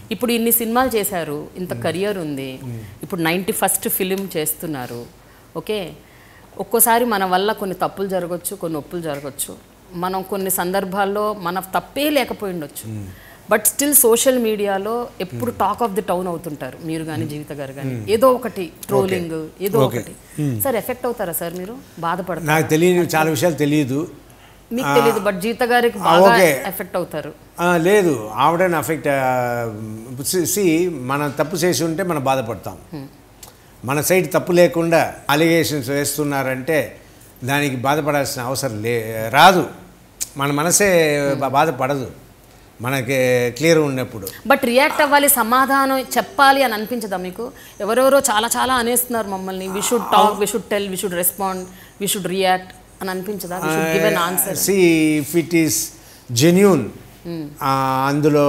ఇప్పుడు ఇన్ని సినిమాలు చేశారు ఇంత కెరియర్ ఉంది ఇప్పుడు నైంటీ ఫస్ట్ ఫిలిం చేస్తున్నారు ఓకే ఒక్కోసారి మన వల్ల కొన్ని తప్పులు జరగచ్చు కొన్ని ఒప్పులు జరగచ్చు మనం కొన్ని సందర్భాల్లో మన తప్పే లేకపోయి ఉండొచ్చు బట్ స్టిల్ సోషల్ మీడియాలో ఎప్పుడు టాక్ ఆఫ్ ది టౌన్ అవుతుంటారు మీరు కానీ జీవిత గారు కానీ ఏదో ఒకటి ట్రోలింగ్ ఏదో ఒకటి సార్ ఎఫెక్ట్ అవుతారా సార్ మీరు బాధపడతారు నాకు తెలియని చాలా విషయాలు తెలియదు మీకు తెలియదు బట్ జీవిత గారికి బాగా ఓకే. ఎఫెక్ట్ అవుతారు ఆ, లేదు ఆవిడని అఫెక్ట్ సి మనం తప్పు చేసి ఉంటే మనం బాధపడతాం మన సైడ్ తప్పు లేకుండా అలిగేషన్స్ వేస్తున్నారంటే దానికి బాధపడాల్సిన అవసరం లే రాదు మన మనసే బా- బాధపడదు మనకి క్లియర్ ఉన్నప్పుడు బట్ రియాక్ట్ అవ్వాలి సమాధానం చెప్పాలి అని అనిపించదా మీకు ఎవరెవరో చాలా చాలా అనేస్తున్నారు మమ్మల్ని we should talk we should tell we should respond we should react అని అనిపించదా we should give an answer see if it is genuine అందులో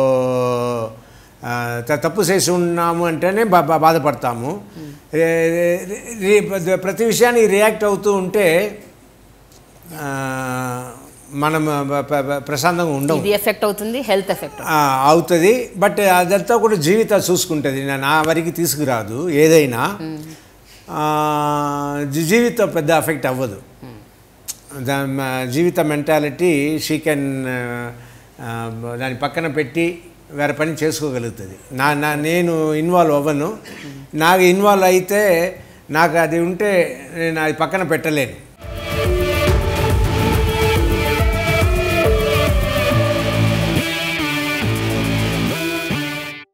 ఆ, త- తప్పు చేసి ఉన్నాము అంటేనే బా బా- బాధపడతాము రే- రే- రే- ప్రతి విషయానికి రియాక్ట్ అవుతూ ఉంటే ఆ, మనం ప- ప- ప- ప్రశాంతంగా ఉండము ఇది ఎఫెక్ట్ అవుతుంది హెల్త్ ఎఫెక్ట్ ఆ, అవుతుంది బట్ అదంతా కూడా జీవితం చూసుకుంటుంది నా- నా వరకు తీసుకురాదు ఏదైనా ఆ, జీ- జీవితం పెద్ద అఫెక్ట్ అవ్వదు దా- మ- జీవిత మెంటాలిటీ షీ కెన్ దాని పక్కన పెట్టి వేరే పని చేసుకోగలుగుతుంది నా నా నేను ఇన్వాల్వ్ అవ్వను నాకు ఇన్వాల్వ్ అయితే నాకు అది ఉంటే నేను అది పక్కన పెట్టలేను